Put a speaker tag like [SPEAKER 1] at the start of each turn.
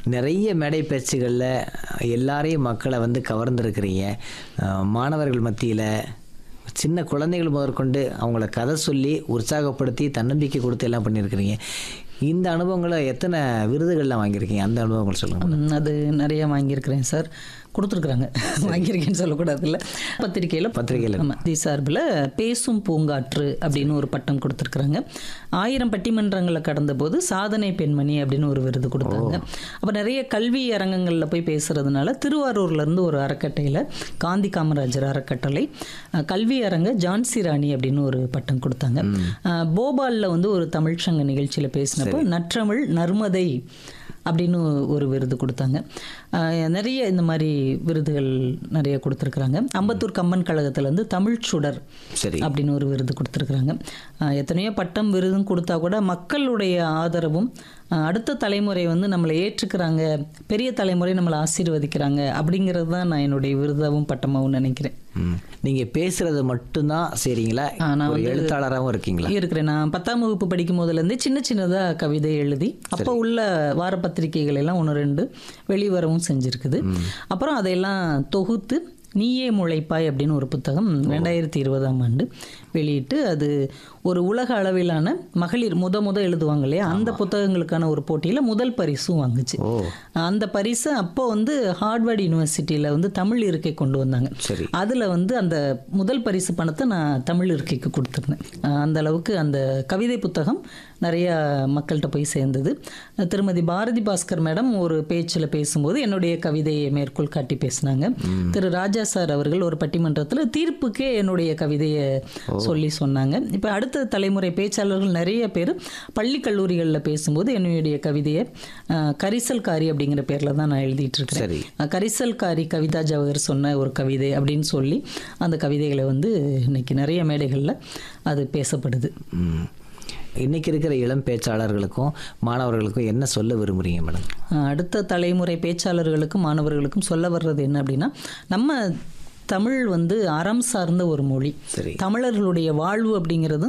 [SPEAKER 1] நிறைய மேடை பேச்சுகளில் எல்லாரையும் மக்களை வந்து கவர்ந்துருக்கிறீங்க அஹ், மாணவர்கள் மத்தியில் சின்ன குழந்தைகள் முதற்கொண்டு அவங்கள கதை சொல்லி உற்சாகப்படுத்தி தன்னம்பிக்கை கொடுத்து எல்லாம் பண்ணியிருக்கிறீங்க இந்த அனுபவங்களை எத்தனை விருதுகள்லாம் வாங்கியிருக்கீங்க அந்த அனுபவங்கள் சொல்லுங்கள்
[SPEAKER 2] ம், அது நிறைய வாங்கியிருக்கிறேன் சார் கொடுத்துருக்குறாங்க வாங்கியிருக்கேன்னு சொல்லக்கூடாதுல்ல பத்திரிக்கையில்
[SPEAKER 1] பத்திரிக்கையில.
[SPEAKER 2] ஆமாம் தி சார்பில் பேசும் பூங்காற்று அப்படின்னு ஒரு பட்டம் கொடுத்துருக்குறாங்க ஆயிரம் பட்டிமன்றங்களை கடந்த போது சாதனை பெண்மணி அப்படின்னு ஒரு விருது கொடுத்தாங்க அப்போ நிறைய கல்வி அரங்கங்களில் போய் பேசுறதுனால திருவாரூர்லேருந்து ஒரு அறக்கட்டையில் காந்தி காமராஜர் அறக்கட்டளை அஹ், கல்வி அரங்க ஜான்சி ராணி அப்படின்னு ஒரு பட்டம் கொடுத்தாங்க அஹ், போபாலில் வந்து ஒரு தமிழ்ச்சங்க நிகழ்ச்சியில் பேசினப்போ நற்றமிழ் நர்மதை அப்படின்னு ஒரு விருது கொடுத்தாங்க ஆஹ் நிறைய இந்த மாதிரி விருதுகள் நிறைய கொடுத்துருக்குறாங்க அம்பத்தூர் கம்பன் கழகத்துலேருந்து தமிழ் சுடர்
[SPEAKER 1] சரி
[SPEAKER 2] அப்படின்னு ஒரு விருது கொடுத்துருக்குறாங்க ஆஹ் எத்தனையோ பட்டம் விருதும் கொடுத்தா கூட மக்களுடைய ஆதரவும் ஆஹ் அடுத்த தலைமுறை வந்து நம்மளை ஏற்றுக்கிறாங்க பெரிய தலைமுறை நம்மளை ஆசீர்வதிக்கிறாங்க அப்படிங்கிறது தான் நான் என்னுடைய விருதாவும் பட்டமாகவும் நினைக்கிறேன்
[SPEAKER 1] ம். நீங்க பேசுறது மட்டும்தான் சரிங்களா
[SPEAKER 2] ஆ, நான்
[SPEAKER 1] ஒரு எழுத்தாளராகவும் இருக்கீங்களா
[SPEAKER 2] இருக்கிறேன் நான் பத்தாம் வகுப்பு படிக்கும் போதுலேருந்தே சின்ன சின்னதாக கவிதை எழுதி அப்போ உள்ள வார பத்திரிகைகள் எல்லாம் ஒன்று ரெண்டு வெளிவரவும் செஞ்சுருக்குது அப்புறம் அதையெல்லாம் தொகுத்து நீயே முளைப்பாய் அப்படின்னு ஒரு புத்தகம் ரெண்டாயிரத்தி இருபதாம் ஆண்டு வெளியிட்டு அது ஒரு உலக அளவிலான மகளிர் முத முத எழுதுவாங்க இல்லையா அந்த புத்தகங்களுக்கான ஒரு போட்டியில் முதல் பரிசும் வாங்குச்சு
[SPEAKER 1] ஓ
[SPEAKER 2] அந்த பரிசு அப்போ வந்து ஹார்வர்ட் யூனிவர்சிட்டியில் வந்து தமிழ் இருக்கை கொண்டு வந்தாங்க
[SPEAKER 1] சரி
[SPEAKER 2] அதில் வந்து அந்த முதல் பரிசு பணத்தை நான் தமிழ் இருக்கைக்கு கொடுத்துருந்தேன் அஹ் அந்த அளவுக்கு அந்த கவிதை புத்தகம் நிறைய மக்கள்கிட்ட போய் சேர்ந்தது அஹ் திருமதி பாரதி பாஸ்கர் மேடம் ஒரு பேச்சில் பேசும்போது என்னுடைய கவிதையை மேற்கோள் காட்டி பேசினாங்க திரு ராஜா சார் அவர்கள் ஒரு பட்டிமன்றத்தில் தீர்ப்புக்கே என்னுடைய கவிதையை சொல்லி சொன்னாங்க இப்போ அடுத்த தலைமுறை பேச்சாளர்கள் நிறைய பேர் பள்ளி கல்லூரிகளில் பேசும்போது என்னுடைய கவிதையை அஹ், கரிசல்காரி அப்படிங்கிற பேரில் தான் நான் எழுதிட்டு இருக்கிறேன்
[SPEAKER 1] சரி
[SPEAKER 2] அஹ் கரிசல்காரி கவிதா ஜவஹர் சொன்ன ஒரு கவிதை அப்படின்னு சொல்லி அந்த கவிதைகளை வந்து இன்னைக்கு நிறைய மேடைகளில் அது பேசப்படுது
[SPEAKER 1] ம். இன்னைக்கு இருக்கிற இளம் பேச்சாளர்களுக்கும் மாணவர்களுக்கும் என்ன சொல்ல விரும்புறீங்க மேடம்
[SPEAKER 2] அஹ் அடுத்த தலைமுறை பேச்சாளர்களுக்கும் மாணவர்களுக்கும் சொல்ல வர்றது என்ன அப்படின்னா நம்ம தமிழ் வந்து அறம் சார்ந்த ஒரு மொழி
[SPEAKER 1] சரி
[SPEAKER 2] தமிழர்களுடைய வாழ்வு அப்படிங்கிறது